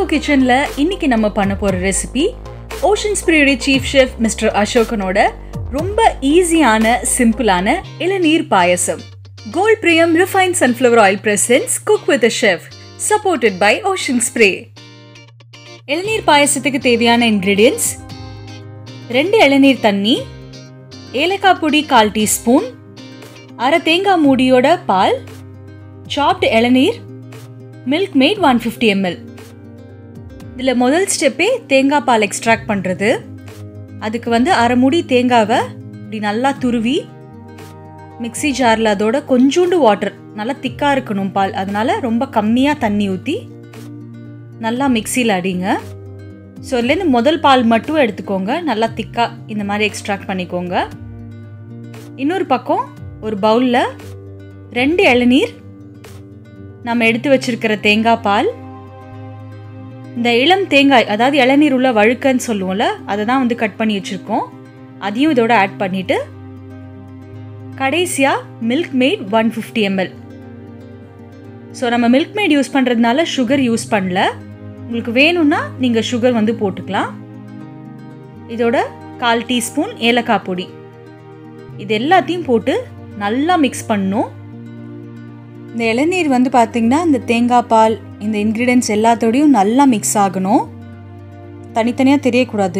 கிச்சனில் இன்னைக்கு நம்ம பண்ண போகிற ரெசிபி ஓஷன் ஸ்பிரியுடைய சீஃப் ஷெஃப் மிஸ்டர் அசோகனோட ரொம்ப ஈஸியான சிம்பிளான இளநீர் பாயசம் gold Priyam refine sunflower oil presents cook with chef supported by ocean spray இளநீர் பாயசத்துக்கு தேவையான இன்க்ரீடியன்ஸ் ரெண்டு இளநீர் தண்ணி ஏலக்காய் பொடி கால் டீஸ்பூன் அரை தேங்காய் மூடியோட பால் சாப்டு இளநீர் milkmaid one fifty ml இதில் முதல் ஸ்டெப்பே தேங்காய் பால் எக்ஸ்ட்ராக்ட் பண்ணுறது அதுக்கு வந்து அரை மூடி தேங்காவை இப்படி நல்லா துருவி மிக்ஸி ஜாரில் அதோட கொஞ்சோண்டு வாட்டர் நல்லா திக்காக இருக்கணும் பால் அதனால ரொம்ப கம்மியாக தண்ணி ஊற்றி நல்லா மிக்சியில் அடிங்க ஸோ இதுலேருந்து முதல் பால் மட்டும் எடுத்துக்கோங்க நல்லா திக்காக இந்த மாதிரி எக்ஸ்ட்ராக்ட் பண்ணிக்கோங்க இன்னொரு பக்கம் ஒரு பவுலில் ரெண்டு இளநீர் நம்ம எடுத்து வச்சிருக்கிற தேங்காய் பால் இந்த இளம் தேங்காய் அதாவது இளநீர் உள்ள வழுக்கன்னு சொல்லுவோம்ல அதை தான் வந்து கட் பண்ணி வச்சுருக்கோம் அதையும் இதோட ஆட் பண்ணிவிட்டு கடைசியாக milkmaid one fifty ml so நம்ம மில்க் மேட் யூஸ் பண்ணுறதுனால சுகர் யூஸ் பண்ணல உங்களுக்கு வேணும்னா நீங்கள் சுகர் வந்து போட்டுக்கலாம் இதோட கால் டீஸ்பூன் ஏலக்காய் பொடி இது எல்லாத்தையும் போட்டு நல்லா மிக்ஸ் பண்ணணும் இந்த இளநீர் வந்து பார்த்திங்கன்னா இந்த தேங்காய் பால் இந்த இன்க்ரீடியன்ஸ் எல்லாத்தோடையும் நல்லா மிக்ஸ் ஆகணும் தனித்தனியாக தெரியக்கூடாது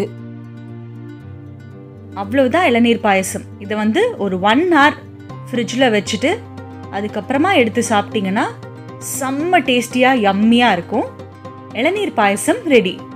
அவ்வளவுதான் இளநீர் பாயசம் இதை வந்து ஒரு ஒன் ஹவர் ஃப்ரிட்ஜில் வச்சுட்டு அதுக்கப்புறமா எடுத்து சாப்பிட்டீங்கன்னா செம்ம டேஸ்டியாக யம்மியாக இருக்கும் இளநீர் பாயசம் ரெடி